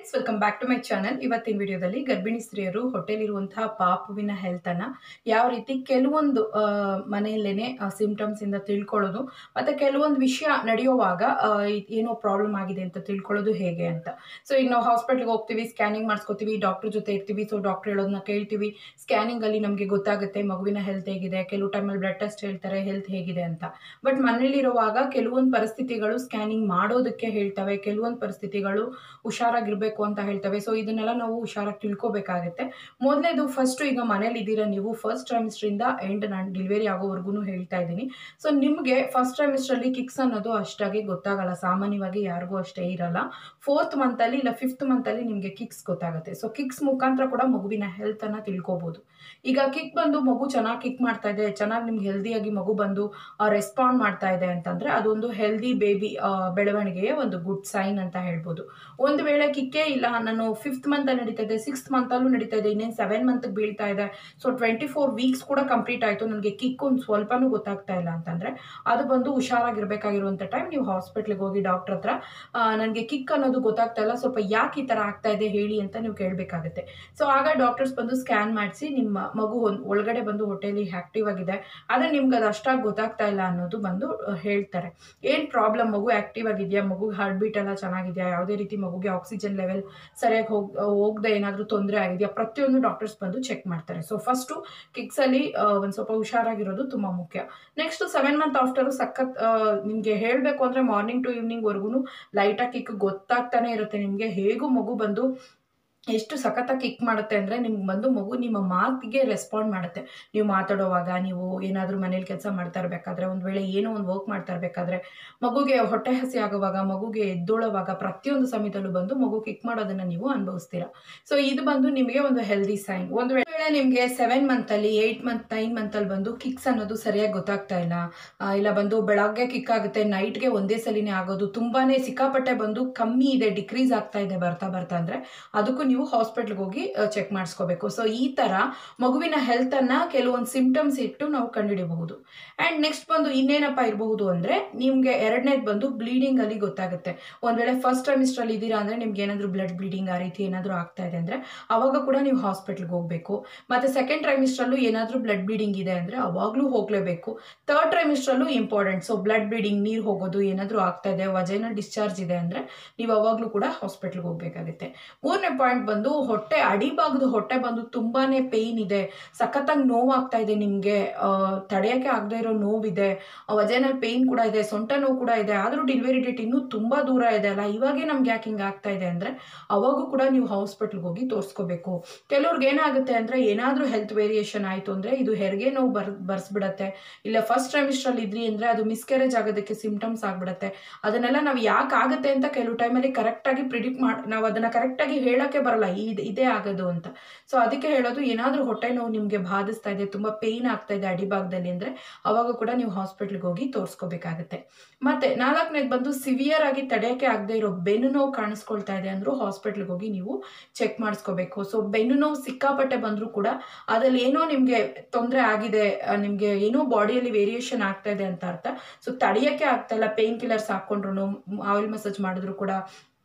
friends welcome back to my channel ಇವತ್ತಿನ ವಿಡಿಯೋದಲ್ಲಿ ಗರ್ಭಿಣಿ ಸ್ತ್ರೀಯರು ಹೊಟ್ಟೆಲಿರುವಂತಹ ಪಾಪುವಿನ ಹೆಲ್ತ್ ಅನ್ನ ಯಾವ ರೀತಿ ಕೆಲವೊಂದು ಆ, ಮನೆಯಲ್ಲೇನೆ ಸಿಂಪ್ಟಮ್ಸ್ ಇಂದ ತಿಳ್ಕೊಳ್ಳೋದು ಮತ್ತೆ ಕೆಲವೊಂದು ವಿಷಯ ನಡೆಯುವಾಗ ಆ, ಇದ್ ಏನೋ ಪ್ರಾಬ್ಲಮ್ ಆಗಿದೆ ಅಂತ ತಿಳ್ಕೊಳ್ಳೋದು ಹೇಗೆ ಅಂತ ಸೊ ಈಗ ನಾವು ಹಾಸ್ಪಿಟ್ಲ್ಗೆ ಹೋಗ್ತೀವಿ ಸ್ಕ್ಯಾನಿಂಗ್ ಮಾಡಿಸ್ಕೋತೀವಿ ಡಾಕ್ಟರ್ ಜೊತೆ ಇರ್ತೀವಿ ಸೊ ಡಾಕ್ಟರ್ ಹೇಳೋದನ್ನ ಕೇಳ್ತೀವಿ ಸ್ಕ್ಯಾನಿಂಗ್ ಅಲ್ಲಿ ನಮಗೆ ಗೊತ್ತಾಗುತ್ತೆ ಮಗುವಿನ ಹೆಲ್ತ್ ಹೇಗಿದೆ ಕೆಲವು ಟೈಮಲ್ಲಿ ಬ್ಲಡ್ ಟೆಸ್ಟ್ ಹೇಳ್ತಾರೆ ಹೆಲ್ತ್ ಹೇಗಿದೆ ಅಂತ ಬಟ್ ಮನೇಲಿರುವಾಗ ಕೆಲವೊಂದು ಪರಿಸ್ಥಿತಿಗಳು ಸ್ಕ್ಯಾನಿಂಗ್ ಮಾಡೋದಕ್ಕೆ ಹೇಳ್ತವೆ ಕೆಲವೊಂದು ಪರಿಸ್ಥಿತಿಗಳು ಹುಷಾರಾಗಿರ್ಬೇಕು ಅಂತ ಹೇಳ್ತವೆ ಸೊ ಇದನ್ನೆಲ್ಲ ನಾವು ಹುಷಾರಾಗಿ ತಿಳ್ಕೊಬೇಕಾಗುತ್ತೆ ಮೊದಲನೇದು ಫಸ್ಟ್ ಈಗ ಮನೇಲಿ ಇದ್ದೀರಾ ನೀವು ಫಸ್ಟ್ ಟ್ರೈಮಿಸ್ಟ್ರಿಂದ ಎಂಡ್ ನಾನು ಡೆಲಿವರಿ ಆಗೋವರೆಗೂ ಹೇಳ್ತಾ ಇದ್ದೀನಿ ಸೊ ನಿಮಗೆ ಫಸ್ಟ್ ಟ್ರೈಮಿಸ್ಟ್ರಲ್ಲಿ ಕಿಕ್ಸ್ ಅನ್ನೋದು ಅಷ್ಟಾಗಿ ಗೊತ್ತಾಗಲ್ಲ ಸಾಮಾನ್ಯವಾಗಿ ಯಾರಿಗೂ ಅಷ್ಟೇ ಇರಲ್ಲ ಫೋರ್ತ್ ಮಂತಲ್ಲಿ ಇಲ್ಲ ಫಿಫ್ತ್ ಮಂತಲ್ಲಿ ನಿಮಗೆ ಕಿಕ್ಸ್ ಗೊತ್ತಾಗುತ್ತೆ ಸೊ ಕಿಕ್ಸ್ ಮುಖಾಂತರ ಕೂಡ ಮಗುವಿನ ಹೆಲ್ತನ್ನು ತಿಳ್ಕೊಬೋದು ಈಗ ಕಿಕ್ ಬಂದು ಮಗು ಚೆನ್ನಾಗಿ ಕಿಕ್ ಮಾಡ್ತಾ ಇದೆ ಚೆನ್ನಾಗಿ ನಿಮ್ಗೆ ಹೆಲ್ದಿಯಾಗಿ ಮಗು ಬಂದು ರೆಸ್ಪಾಂಡ್ ಮಾಡ್ತಾ ಇದೆ ಅಂತಂದ್ರೆ ಅದೊಂದು ಹೆಲ್ದಿ ಬೇಬಿ ಬೆಳವಣಿಗೆಯ ಒಂದು ಗುಡ್ ಸೈನ್ ಅಂತ ಹೇಳ್ಬೋದು ಒಂದು ವೇಳೆ ಕಿಕ್ಕೇ ಇಲ್ಲ ನಾನು ಫಿಫ್ತ್ ಮಂತ್ ನಡೀತಾ ಇದೆ ಸಿಕ್ಸ್ತ್ ಮಂತಲ್ಲೂ ನಡೀತಾ ಇದೆ ಇನ್ನೇನು ಸೆವೆನ್ ಮಂತ್ ಬೀಳ್ತಾ ಇದೆ ಸೊ ಟ್ವೆಂಟಿ ಫೋರ್ ವೀಕ್ಸ್ ಕೂಡ ಕಂಪ್ಲೀಟ್ ಆಯಿತು ನನಗೆ ಕಿಕ್ ಒಂದು ಸ್ವಲ್ಪನೂ ಗೊತ್ತಾಗ್ತಾ ಇಲ್ಲ ಅಂತಂದ್ರೆ ಅದು ಬಂದು ಹುಷಾರಾಗಿರ್ಬೇಕಾಗಿರುವಂಥ ಟೈಮ್ ನೀವು ಹಾಸ್ಪಿಟ್ಲಿಗೆ ಹೋಗಿ ಡಾಕ್ಟರ್ ಹತ್ರ ನನಗೆ ಕಿಕ್ ಅನ್ನೋದು ಗೊತ್ತಾಗ್ತಾ ಇಲ್ಲ ಸ್ವಲ್ಪ ಯಾಕೆ ಈ ಥರ ಆಗ್ತಾ ಇದೆ ಹೇಳಿ ಅಂತ ನೀವು ಕೇಳಬೇಕಾಗುತ್ತೆ ಸೊ ಆಗ ಡಾಕ್ಟರ್ಸ್ ಬಂದು ಸ್ಕ್ಯಾನ್ ಮಾಡಿಸಿ ನಿಮ್ಮ ಮಗು ಒಂದ್- ಒಳಗಡೆ ಬಂದು ಹೊಟ್ಟೆಲಿ ಆಕ್ಟಿವ್ ಆಗಿದೆ ಆದರೆ ನಿಮ್ಗೆ ಅದು ಅಷ್ಟಾಗಿ ಗೊತ್ತಾಗ್ತಾ ಇಲ್ಲ ಅನ್ನೋದು ಬಂದು ಆ, ಹೇಳ್ತಾರೆ ಏನು ಪ್ರಾಬ್ಲಮ್ ಮಗು ಆಕ್ಟಿವ್ ಆಗಿದೆಯಾ ಮಗು ಹಾರ್ಟ್ ಬೀಟ್ ಎಲ್ಲ ಚೆನ್ನಾಗಿದೆಯಾ ಯಾವುದೇ ರೀತಿ ಮಗುಗೆ ಆಕ್ಸಿಜನ್ ಲೆವೆಲ್ ಸರಿಯಾಗಿ ಹೋಗ್ ಹೋಗದೆ ಏನಾದರೂ ತೊಂದರೆ ಆಗಿದೆಯಾ ಪ್ರತಿಯೊಂದು ಡಾಕ್ಟರ್ಸ್ ಬಂದು ಚೆಕ್ ಮಾಡ್ತಾರೆ ಸೊ ಫಸ್ಟು ಕಿಕ್ಸಲ್ಲಿ ಒಂದು ಸ್ವಲ್ಪ ಹುಷಾರಾಗಿರೋದು ತುಂಬ ಮುಖ್ಯ ನೆಕ್ಸ್ಟ್ ಸೆವೆನ್ ಮಂತ್ ಆಫ್ಟರು ಸಖತ್ ನಿಮಗೆ ಹೇಳಬೇಕು ಅಂದರೆ ಮಾರ್ನಿಂಗ್ ಟು ಈವ್ನಿಂಗ್ವರೆಗೂ ಲೈಟಾಗಿ ಕಿಕ್ ಗೊತ್ತಾಗ್ತಾನೆ ಇರುತ್ತೆ ನಿಮಗೆ ಹೇಗೂ ಮಗು ಬಂದು ಎಷ್ಟು ಸಖತ್ತಾಗಿ ಕಿಕ್ ಮಾಡುತ್ತೆ ಅಂದರೆ ನಿಮ್ಗೆ ಬಂದು ಮಗು ನಿಮ್ಮ ಮಾತಿಗೆ ರೆಸ್ಪಾಂಡ್ ಮಾಡುತ್ತೆ ನೀವು ಮಾತಾಡೋವಾಗ ನೀವು ಏನಾದರೂ ಮನೇಲಿ ಕೆಲಸ ಮಾಡ್ತಾ ಇರಬೇಕಾದ್ರೆ ಒಂದು ವೇಳೆ ಏನೋ ಒಂದು ವರ್ಕ್ ಮಾಡ್ತಾ ಇರಬೇಕಾದ್ರೆ ಮಗುಗೆ ಹೊಟ್ಟೆ ಹಸಿ ಆಗುವಾಗ ಮಗುಗೆ ಎದ್ದೊಳುವಾಗ ಪ್ರತಿಯೊಂದು ಸಮಯದಲ್ಲೂ ಬಂದು ಮಗು ಕಿಕ್ ಮಾಡೋದನ್ನು ನೀವು ಅನುಭವಿಸ್ತೀರಾ ಸೊ ಇದು ಬಂದು ನಿಮಗೆ ಒಂದು ಹೆಲ್ದಿ ಸೈನ್ ಒಂದು ವೇಳೆ ನಿಮಗೆ ಸೆವೆನ್ ಮಂತಲ್ಲಿ ಏಯ್ಟ್ ಮಂತ್ ನೈನ್ ಮಂತಲ್ಲಿ ಬಂದು ಕಿಕ್ಸ್ ಅನ್ನೋದು ಸರಿಯಾಗಿ ಗೊತ್ತಾಗ್ತಾ ಇಲ್ಲ ಆ, ಇಲ್ಲ ಬಂದು ಬೆಳಗ್ಗೆ ಕಿಕ್ ಆಗುತ್ತೆ ನೈಟ್ಗೆ ಒಂದೇ ಸಲಿನೇ ಆಗೋದು ತುಂಬಾನೇ ಸಿಕ್ಕಾಪಟ್ಟೆ ಬಂದು ಕಮ್ಮಿ ಇದೆ ಡಿಕ್ರೀಸ್ ಆಗ್ತಾ ಇದೆ ಬರ್ತಾ ಬರ್ತಾ ಅಂದರೆ ಅದಕ್ಕೂ ನೀವು ಹಾಸ್ಪಿಟ್ಲ್ಗೆ ಹೋಗಿ ಚೆಕ್ ಮಾಡಿಸ್ಕೋಬೇಕು ಸೊ ಈ ಥರ ಮಗುವಿನ ಹೆಲ್ತನ್ನು ಕೆಲವೊಂದು ಸಿಂಪ್ಟಮ್ಸ್ ಇಟ್ಟು ನಾವು ಕಂಡುಹಿಡಿಯಬಹುದು ಆ್ಯಂಡ್ ನೆಕ್ಸ್ಟ್ ಬಂದು ಇನ್ನೇನಪ್ಪ ಇರಬಹುದು ಅಂದರೆ ನಿಮಗೆ ಎರಡನೇದು ಬಂದು ಬ್ಲೀಡಿಂಗ್ ಅಲ್ಲಿ ಗೊತ್ತಾಗುತ್ತೆ ಒಂದು ವೇಳೆ ಫಸ್ಟ್ ಟ್ರೈಮಿಸ್ಟ್ರಲ್ಲಿ ಇದ್ದೀರಾ ಅಂದರೆ ನಿಮ್ಗೆ ಏನಾದರೂ ಬ್ಲಡ್ ಬ್ಲೀಡಿಂಗ್ ಆ ರೀತಿ ಏನಾದರೂ ಆಗ್ತಾ ಇದೆ ಅಂದರೆ ಅವಾಗ ಕೂಡ ನೀವು ಹಾಸ್ಪಿಟ್ಲ್ಗೆ ಹೋಗಬೇಕು ಮತ್ತು ಸೆಕೆಂಡ್ ಟ್ರೈಮಿಸ್ಟ್ರಲ್ಲೂ ಏನಾದರೂ ಬ್ಲಡ್ ಬ್ಲೀಡಿಂಗ್ ಇದೆ ಅಂದರೆ ಅವಾಗಲೂ ಹೋಗಲೇಬೇಕು ಥರ್ಡ್ ಟ್ರೈಮಿಸ್ಟ್ರಲ್ಲೂ ಇಂಪಾರ್ಟೆಂಟ್ ಸೊ ಬ್ಲಡ್ ಬ್ಲೀಡಿಂಗ್ ನೀರು ಹೋಗೋದು ಏನಾದರೂ ಆಗ್ತಾ ಇದೆ ವಜೈನಲ್ ಡಿಸ್ಚಾರ್ಜ್ ಇದೆ ಅಂದರೆ ನೀವು ಅವಾಗಲೂ ಕೂಡ ಹಾಸ್ಪಿಟ್ಲ್ಗೆ ಹೋಗಬೇಕಾಗುತ್ತೆ ಮೂರನೇ ಪಾಯಿಂಟ್ ಬಂದು ಹೊಟ್ಟೆ ಅಡಿಭಾಗದ ಹೊಟ್ಟೆ ಬಂದು ತುಂಬಾನೇ ಪೇಯ್ನ್ ಇದೆ ಸಖತ್ತಾಗಿ ನೋವಾಗ್ತಾ ಇದೆ ನಿಮಗೆ ತಡೆಯೋಕ್ಕೆ ಆಗದೆ ಇರೋ ನೋವಿದೆ ವಜೈನಲ್ ಪೇಯ್ನ್ ಕೂಡ ಇದೆ ಸೊಂಟ ನೋವು ಕೂಡ ಇದೆ ಆದರೂ ಡೆಲಿವರಿ ಡೇಟ್ ಇನ್ನೂ ತುಂಬ ದೂರ ಇದೆ ಅಲ್ಲ ಇವಾಗೇ ನಮ್ಗೆ ಯಾಕೆ ಹಿಂಗೆ ಆಗ್ತಾ ಇದೆ ಅಂದರೆ ಅವಾಗೂ ಕೂಡ ನೀವು ಹಾಸ್ಪಿಟ್ಲ್ಗೆ ಹೋಗಿ ತೋರಿಸ್ಕೋಬೇಕು ಕೆಲವ್ರಿಗೆ ಏನಾಗುತ್ತೆ ಅಂದರೆ ಏನಾದರೂ ಹೆಲ್ತ್ ವೇರಿಯೇಷನ್ ಆಯಿತು ಅಂದರೆ ಇದು ಹೆರಿಗೆ ನೋವು ಬರ್ ಬರ್ಸ್ಬಿಡತ್ತೆ ಇಲ್ಲ ಫಸ್ಟ್ ಟ್ರೈಮಿಸ್ಟ್ರಲ್ಲಿ ಇದ್ರಿ ಅಂದರೆ ಅದು ಮಿಸ್ಕ್ಯಾರೇಜ್ ಆಗೋದಕ್ಕೆ ಸಿಂಪ್ಟಮ್ಸ್ ಆಗ್ಬಿಡತ್ತೆ ಅದನ್ನೆಲ್ಲ ನಾವು ಯಾಕೆ ಆಗುತ್ತೆ ಅಂತ ಕೆಲವು ಟೈಮಲ್ಲಿ ಕರೆಕ್ಟಾಗಿ ಪ್ರಿಡಿಕ್ಟ್ ಮಾಡಿ ನಾವು ಅದನ್ನು ಕರೆಕ್ಟಾಗಿ ಹೇಳೋಕ್ಕೆ ಬರಲ್ಲ ಇದು ಇದೇ ಆಗೋದು ಅಂತ ಸೊ ಅದಕ್ಕೆ ಹೇಳೋದು ಏನಾದರೂ ಹೊಟ್ಟೆ ನೋವು ನಿಮಗೆ ಬಾಧಿಸ್ತಾ ಇದೆ ತುಂಬ ಪೇಯ್ನ್ ಆಗ್ತಾ ಇದೆ ಅಡಿಭಾಗದಲ್ಲಿ ಅಂದರೆ ಅವಾಗ ಕೂಡ ನೀವು ಹಾಸ್ಪಿಟ್ಲ್ಗೆ ಹೋಗಿ ತೋರಿಸ್ಕೋಬೇಕಾಗುತ್ತೆ ಮತ್ತೆ ನಾಲ್ಕನೇದು ಬಂದು ಸಿವಿಯರ್ ಆಗಿ ತಡೆಯೋಕ್ಕೆ ಆಗದೆ ಇರೋ ಬೆನ್ನು ನೋವು ಕಾಣಿಸ್ಕೊಳ್ತಾ ಇದೆ ಅಂದರೂ ಹಾಸ್ಪಿಟ್ಲ್ಗೆ ಹೋಗಿ ನೀವು ಚೆಕ್ ಮಾಡಿಸ್ಕೋಬೇಕು ಸೊ ಬೆನ್ನು ನೋವು ಸಿಕ್ಕಾಪಟ್ಟೆ ಬಂದರೂ ಕೂಡ ಅದ್ರಲ್ಲಿ ಏನೋ ನಿಮಗೆ ತೊಂದರೆ ಆಗಿದೆ ನಿಮಗೆ ಏನೋ ಬಾಡಿಯಲ್ಲಿ ವೇರಿಯೇಷನ್ ಆಗ್ತಾ ಇದೆ ಅಂತ ಅರ್ಥ ಸೊ ತಡೆಯೋಕ್ಕೆ ಆಗ್ತಾ ಇಲ್ಲ ಪೇನ್ ಕಿಲ್ಲರ್ಸ್ ಹಾಕ್ಕೊಂಡ್ರು ಆಯಿಲ್ ಮಸಾಜ್ ಮಾಡಿದ್ರು ಕೂಡ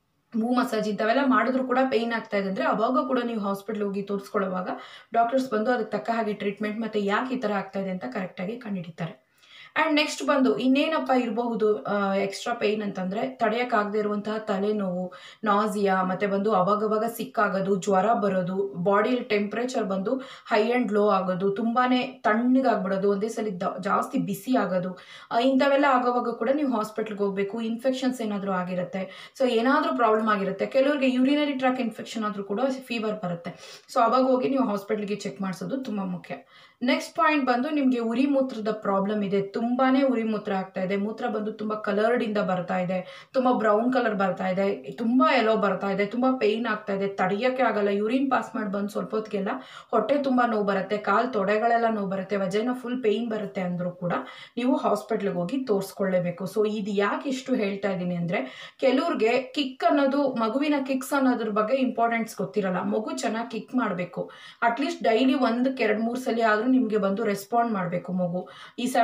ಮೂ ಮಸಾಜ್ ಇಂಥವೆಲ್ಲ ಮಾಡಿದ್ರು ಕೂಡ ಪೇಯ್ನ್ ಆಗ್ತಾ ಇದೆ ಅಂದರೆ ಅವಾಗ ಕೂಡ ನೀವು ಹಾಸ್ಪಿಟ್ಲ್ ಹೋಗಿ ತೋರಿಸ್ಕೊಳ್ಳುವಾಗ ಡಾಕ್ಟರ್ಸ್ ಬಂದು ಅದಕ್ಕೆ ತಕ್ಕ ಹಾಗೆ ಟ್ರೀಟ್ಮೆಂಟ್ ಮತ್ತು ಯಾಕೆ ಈ ಥರ ಆಗ್ತಾ ಇದೆ ಅಂತ ಕರೆಕ್ಟಾಗಿ ಕಂಡುಹಿಡಿತಾರೆ ಆ್ಯಂಡ್ ನೆಕ್ಸ್ಟ್ ಬಂದು ಇನ್ನೇನಪ್ಪ ಇರಬಹುದು ಎಕ್ಸ್ಟ್ರಾ ಪೇಯ್ನ್ ಅಂತಂದರೆ ತಡೆಯೋಕ್ಕಾಗದೇ ಇರುವಂತಹ ತಲೆನೋವು ನಾಸಿಯಾ ಮತ್ತು ಬಂದು ಅವಾಗವಾಗ ಸಿಕ್ಕಾಗೋದು ಜ್ವರ ಬರೋದು ಬಾಡಿಯಲ್ಲಿ ಟೆಂಪ್ರೇಚರ್ ಬಂದು ಹೈ ಆ್ಯಂಡ್ ಲೋ ಆಗೋದು ತುಂಬಾ ತಣ್ಣಗಾಗ್ಬಿಡೋದು ಒಂದೇ ಸಲ ದ- ಜಾಸ್ತಿ ಬಿಸಿ ಆಗೋದು ಆ, ಇಂಥವೆಲ್ಲ ಆಗೋವಾಗ ಕೂಡ ನೀವು ಹಾಸ್ಪಿಟ್ಲ್ಗೆ ಹೋಗಬೇಕು ಇನ್ಫೆಕ್ಷನ್ಸ್ ಏನಾದರೂ ಆಗಿರುತ್ತೆ ಸೊ ಏನಾದರೂ ಪ್ರಾಬ್ಲಮ್ ಆಗಿರುತ್ತೆ ಕೆಲವರಿಗೆ ಯೂರಿನರಿ ಟ್ರ್ಯಾಕ್ ಇನ್ಫೆಕ್ಷನ್ ಆದರೂ ಕೂಡ ಫೀವರ್ ಬರುತ್ತೆ ಸೊ ಅವಾಗ ಹೋಗಿ ನೀವು ಹಾಸ್ಪಿಟ್ಲಿಗೆ ಚೆಕ್ ಮಾಡಿಸೋದು ತುಂಬ ಮುಖ್ಯ ನೆಕ್ಸ್ಟ್ ಪಾಯಿಂಟ್ ಬಂದು ನಿಮಗೆ ಉರಿ ಮೂತ್ರದ ಪ್ರಾಬ್ಲಮ್ ಇದೆ ತುಂಬಾನೇ ಉರಿ ಮೂತ್ರ ಆಗ್ತಾ ಇದೆ ಮೂತ್ರ ಬಂದು ತುಂಬ ಕಲರ್ಡ್ ಇಂದ ಬರ್ತಾ ಇದೆ ತುಂಬ ಬ್ರೌನ್ ಕಲರ್ ಬರ್ತಾ ಇದೆ ತುಂಬ ಎಲ್ಲೋ ಬರ್ತಾ ಇದೆ ತುಂಬ ಪೇಯ್ನ್ ಆಗ್ತಾ ಇದೆ ತಡೆಯೋಕ್ಕೆ ಆಗಲ್ಲ ಯೂರಿನ್ ಪಾಸ್ ಮಾಡಿ ಬಂದು ಸ್ವಲ್ಪ ಹೊತ್ತಿಗೆಲ್ಲ ಹೊಟ್ಟೆ ತುಂಬ ನೋವು ಬರುತ್ತೆ ಕಾಲು ತೊಡೆಗಳೆಲ್ಲ ನೋವು ಬರುತ್ತೆ ವಜೈನ ಫುಲ್ ಪೇಯ್ನ್ ಬರುತ್ತೆ ಅಂದರೂ ಕೂಡ ನೀವು ಹಾಸ್ಪಿಟ್ಲಿಗೆ ಹೋಗಿ ತೋರಿಸ್ಕೊಳ್ಳೇಬೇಕು ಸೊ ಇದು ಯಾಕೆ ಇಷ್ಟು ಹೇಳ್ತಾ ಇದ್ದೀನಿ ಅಂದರೆ ಕೆಲವ್ರಿಗೆ ಕಿಕ್ ಅನ್ನೋದು ಮಗುವಿನ ಕಿಕ್ಸ್ ಅನ್ನೋದ್ರ ಬಗ್ಗೆ ಇಂಪಾರ್ಟೆನ್ಸ್ ಗೊತ್ತಿರಲ್ಲ ಮಗು ಚೆನ್ನಾಗಿ ಕಿಕ್ ಮಾಡಬೇಕು ಅಟ್ಲೀಸ್ಟ್ ಡೈಲಿ ಒಂದಕ್ಕೆ ಎರಡು ಮೂರು ಸಲ ಆದರೂ ನಿಮಗೆ ಬಂದು ರೆಸ್ಪಾಂಡ್ ಮಾಡಬೇಕು ಮಗು ಈ ಸೆವೆನ್ ಮಂತ್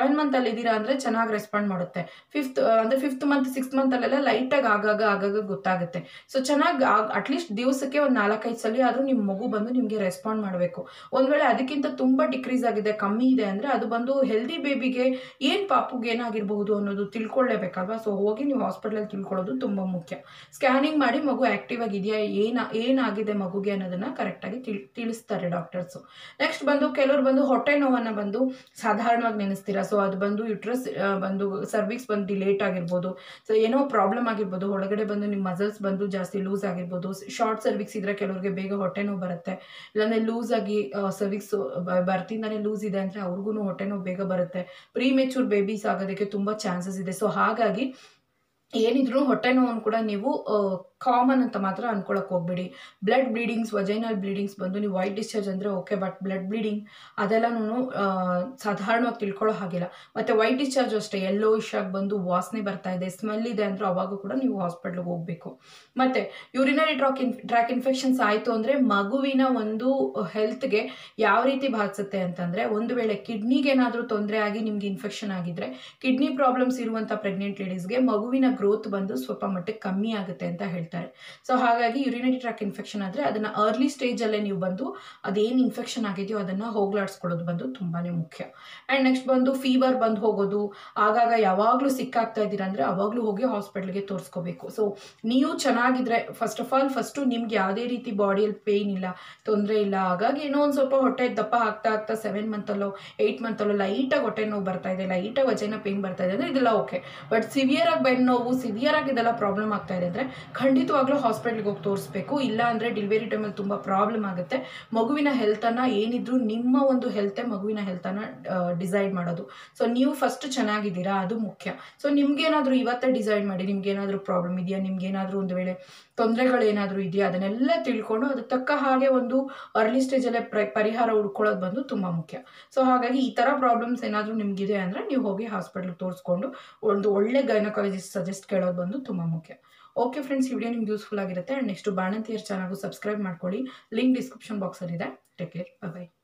ಮಂತಲ್ಲಿ ಇದ್ದೀರಾ ಅಂದರೆ ಚೆನ್ನಾಗಿ ರೆಸ್ಪಾಂಡ್ ಮಾಡುತ್ತೆ ಫಿಫ್ತ್ ಅಂದರೆ ಫಿಫ್ತ್ ಮಂತ್ ಸಿಕ್ಸ್ತ್ ಮಂತಲ್ಲೆಲ್ಲ ಲೈಟಾಗಿ ಆಗಾಗ ಆಗಾಗ ಗೊತ್ತಾಗುತ್ತೆ ಸೊ ಚೆನ್ನಾಗಿ ಅಟ್ಲೀಸ್ಟ್ ದಿವಸಕ್ಕೆ ಒಂದು ನಾಲ್ಕೈದು ಸಲ ಆದರೂ ನಿಮ್ಮ ಮಗು ಬಂದು ನಿಮಗೆ ರೆಸ್ಪಾಂಡ್ ಮಾಡಬೇಕು ಒಂದು ವೇಳೆ ಅದಕ್ಕಿಂತ ತುಂಬ ಡಿಕ್ರೀಸ್ ಆಗಿದೆ ಕಮ್ಮಿ ಇದೆ ಅಂದರೆ ಅದು ಬಂದು ಹೆಲ್ದಿ ಬೇಬಿಗೆ ಏನು ಪಾಪುಗೆ ಏನಾಗಿರಬಹುದು ಅನ್ನೋದು ತಿಳ್ಕೊಳ್ಳೇಬೇಕಲ್ವಾ ಸೊ ಹೋಗಿ ನೀವು ಹಾಸ್ಪಿಟ್ಲಲ್ಲಿ ತಿಳ್ಕೊಳ್ಳೋದು ತುಂಬ ಮುಖ್ಯ ಸ್ಕ್ಯಾನಿಂಗ್ ಮಾಡಿ ಮಗು ಆ್ಯಕ್ಟಿವ್ ಆಗಿದೆಯಾ ಏನ ಏನಾಗಿದೆ ಮಗುಗೆ ಅನ್ನೋದನ್ನು ಕರೆಕ್ಟಾಗಿ ತಿಳ್ ತಿಳಿಸ್ತಾರೆ ಡಾಕ್ಟರ್ಸು ನೆಕ್ಸ್ಟ್ ಬಂದು ಕೆಲವರು ಬಂದು ಹೊಟ್ಟೆ ನೋವನ್ನು ಬಂದು ಸಾಧಾರಣವಾಗಿ ನೆನೆಸ್ತೀರಾ ಸೊ ಅದು ಬಂದು ಯುಟ್ರಸ್ ಬಂದು ಸರ್ವಿಕ್ಸ್ ಬಂದು ಡಿಲೇಟ್ ಆಗಿರ್ಬೋದು ಸೊ ಏನೋ ಪ್ರಾಬ್ಲಮ್ ಆಗಿರ್ಬೋದು ಒಳಗಡೆ ಬಂದು ನಿಮ್ಮ ಮಸಲ್ಸ್ ಬಂದು ಜಾಸ್ತಿ ಲೂಸ್ ಆಗಿರ್ಬೋದು ಶಾರ್ಟ್ ಸರ್ವಿಕ್ಸ್ ಇದ್ರೆ ಕೆಲವ್ರಿಗೆ ಬೇಗ ಹೊಟ್ಟೆ ನೋವು ಬರುತ್ತೆ ಇಲ್ಲಾಂದರೆ ಲೂಸ್ ಆಗಿ ಸರ್ವಿಕ್ಸ್ ಬರ್ತಿಂದಾನೆ ಲೂಸ್ ಇದೆ ಅಂದರೆ ಅವ್ರಿಗೂ ಹೊಟ್ಟೆ ನೋವು ಬೇಗ ಬರುತ್ತೆ ಪ್ರೀ ಮೆಚೂರ್ ಬೇಬೀಸ್ ಆಗೋದಕ್ಕೆ ತುಂಬ ಚಾನ್ಸಸ್ ಇದೆ ಸೊ ಹಾಗಾಗಿ ಏನಿದ್ರು ಹೊಟ್ಟೆ ನೋವನ್ನು ಕೂಡ ನೀವು ಕಾಮನ್ ಅಂತ ಮಾತ್ರ ಅನ್ಕೊಳಕ್ ಹೋಗ್ಬೇಡಿ ಬ್ಲಡ್ ಬ್ಲೀಡಿಂಗ್ಸ್ ವಜೈನಲ್ ಬ್ಲೀಡಿಂಗ್ಸ್ ಬಂದು ನೀವು ವೈಟ್ ಡಿಸ್ಚಾರ್ಜ್ ಅಂದರೆ ಓಕೆ ಬಟ್ ಬ್ಲಡ್ ಬ್ಲೀಡಿಂಗ್ ಅದೆಲ್ಲನೂ ಸಾಧಾರಣವಾಗಿ ತಿಳ್ಕೊಳ್ಳೋ ಹಾಗಿಲ್ಲ ಮತ್ತು ವೈಟ್ ಡಿಸ್ಚಾರ್ಜ್ ಅಷ್ಟೇ ಎಲ್ಲೋ ಆಗಿ ಬಂದು ವಾಸನೆ ಬರ್ತಾ ಇದೆ ಸ್ಮೆಲ್ ಇದೆ ಅಂದರೆ ಅವಾಗ ಕೂಡ ನೀವು ಹಾಸ್ಪಿಟ್ಲಿಗೆ ಹೋಗಬೇಕು ಮತ್ತು urinary tract in tract infections ಆಯಿತು ಅಂದರೆ ಮಗುವಿನ ಒಂದು ಹೆಲ್ತ್ಗೆ ಯಾವ ರೀತಿ ಬಾಧಿಸುತ್ತೆ ಅಂತಂದರೆ ಒಂದು ವೇಳೆ ಕಿಡ್ನಿಗೆ ಏನಾದರೂ ತೊಂದರೆ ಆಗಿ ನಿಮ್ಗೆ ಇನ್ಫೆಕ್ಷನ್ ಆಗಿದ್ರೆ ಕಿಡ್ನಿ ಪ್ರಾಬ್ಲಮ್ಸ್ ಇರುವಂಥ ಪ್ರೆಗ್ನೆಂಟ್ ಲೇಡೀಸ್ಗೆ ಮಗುವಿನ ಗ್ರೋತ್ ಬಂದು ಸ್ವಲ್ಪ ಮಟ್ಟಿಗೆ ಕಮ್ಮಿ ಆಗುತ್ತೆ ಅಂತ ಹೇಳ್ತಾರೆ ಸೊ ಹಾಗಾಗಿ ಯುರಿನರಿ ಟ್ರ್ಯಾಕ್ ಇನ್ಫೆಕ್ಷನ್ ಆದರೆ ಅದನ್ನು ಅರ್ಲಿ ಸ್ಟೇಜಲ್ಲೇ ನೀವು ಬಂದು ಅದೇನು ಇನ್ಫೆಕ್ಷನ್ ಆಗಿದೆಯೋ ಅದನ್ನು ಹೋಗ್ಲಾಡಿಸ್ಕೊಳ್ಳೋದು ಬಂದು ತುಂಬಾ ಮುಖ್ಯ ಆ್ಯಂಡ್ ನೆಕ್ಸ್ಟ್ ಬಂದು ಫೀವರ್ ಬಂದು ಹೋಗೋದು ಆಗಾಗ ಯಾವಾಗಲೂ ಸಿಕ್ಕಾಗ್ತಾ ಇದ್ದೀರಾ ಅಂದರೆ ಅವಾಗಲೂ ಹೋಗಿ ಹಾಸ್ಪಿಟ್ಲಿಗೆ ತೋರಿಸ್ಕೋಬೇಕು ಸೊ ನೀವು ಚೆನ್ನಾಗಿದ್ರೆ ಫಸ್ಟ್ ಆಫ್ ಆಲ್ ಫಸ್ಟು ನಿಮ್ಗೆ ಯಾವುದೇ ರೀತಿ ಬಾಡಿಯಲ್ಲಿ ಪೇಯ್ನ್ ಇಲ್ಲ ತೊಂದರೆ ಇಲ್ಲ ಹಾಗಾಗಿ ಏನೋ ಒಂದು ಸ್ವಲ್ಪ ಹೊಟ್ಟೆ ದಪ್ಪ ಆಗ್ತಾ ಆಗ್ತಾ ಸೆವೆನ್ ಮಂತಲ್ಲೋ ಏಯ್ಟ್ ಮಂತಲ್ಲೋ ಲೈಟಾಗಿ ಹೊಟ್ಟೆ ನೋವು ಬರ್ತಾ ಇದೆ ಲೈಟಾಗಿ ವಜೈನ ಪೇನ್ ಬರ್ತಾ ಇದೆ ಅಂದರೆ ಇದೆಲ್ಲ ಓಕೆ ಬಟ್ ಸಿವಿಯರ್ ಆಗಿ ಬೆನ್ನು ನೋವು ಸಿವಿಯರ್ ಆಗಿ ಇದೆಲ್ಲ ಪ್ರಾಬ್ಲಮ್ ಆಗ್ತಾ ಇದೆ ಅಂದರೆ ಖಂಡಿತವಾಗ್ಲೂ ಹಾಸ್ಪಿಟ್ಲಿಗೆ ಹೋಗಿ ತೋರಿಸ್ಬೇಕು ಇಲ್ಲ ಅಂದರೆ ಡೆಲಿವರಿ ಟೈಮಲ್ಲಿ ತುಂಬ ಪ್ರಾಬ್ಲಮ್ ಆಗುತ್ತೆ ಮಗುವಿನ ಹೆಲ್ತನ್ನು ಏನಿದ್ರು ನಿಮ್ಮ ಒಂದು ಹೆಲ್ತೆ ಮಗುವಿನ ಹೆಲ್ತನ್ನು ಡಿಸೈಡ್ ಮಾಡೋದು ಸೊ ನೀವು ಫಸ್ಟ್ ಚೆನ್ನಾಗಿದ್ದೀರಾ ಅದು ಮುಖ್ಯ ಸೊ ನಿಮ್ಗೇನಾದರೂ ಇವತ್ತೇ ಡಿಸೈಡ್ ಮಾಡಿ ನಿಮ್ಗೇನಾದರೂ ಪ್ರಾಬ್ಲಮ್ ಇದೆಯಾ ನಿಮ್ಗೇನಾದರೂ ಒಂದು ವೇಳೆ ತೊಂದರೆಗಳೇನಾದರೂ ಇದೆಯಾ ಅದನ್ನೆಲ್ಲ ತಿಳ್ಕೊಂಡು ಅದಕ್ಕೆ ತಕ್ಕ ಹಾಗೆ ಒಂದು ಅರ್ಲಿ ಸ್ಟೇಜಲ್ಲೇ ಪ್ರ ಪರಿಹಾರ ಹುಡ್ಕೊಳ್ಳೋದು ಬಂದು ತುಂಬ ಮುಖ್ಯ ಸೊ ಹಾಗಾಗಿ ಈ ಥರ ಪ್ರಾಬ್ಲಮ್ಸ್ ಏನಾದರೂ ನಿಮಗಿದೆ ಅಂದರೆ ನೀವು ಹೋಗಿ ಹಾಸ್ಪಿಟ್ಲಿಗೆ ತೋರಿಸ್ಕೊಂಡು ಒಂದು ಒಳ್ಳೆ ಗೈನಕಾಲಜಿಸ್ಟ್ ಸಜೆಸ್ಟ್ ಕೇಳೋದು ಬಂದು ತುಂಬ ಮುಖ್ಯ ಓಕೆ ಫ್ರೆಂಡ್ಸ್ ಈ ವಿಡಿಯೋ ನಿಮ್ಗೆ ಯೂಸ್ಫುಲ್ ಆಗಿರುತ್ತೆ ಆ್ಯಂಡ್ ನೆಕ್ಸ್ಟ್ ಬಾಣಂತಿಯರ್ ಚಾನಲ್ಗೂ ಸಬ್ಸ್ಕ್ರೈಬ್ ಮಾಡ್ಕೊಳ್ಳಿ ಲಿಂಕ್ ಡಿಸ್ಕ್ರಿಪ್ಷನ್ ಬಾಕ್ಸಲ್ಲಿದೆ ಟೇಕ್ ಕೇರ್ ಬೈ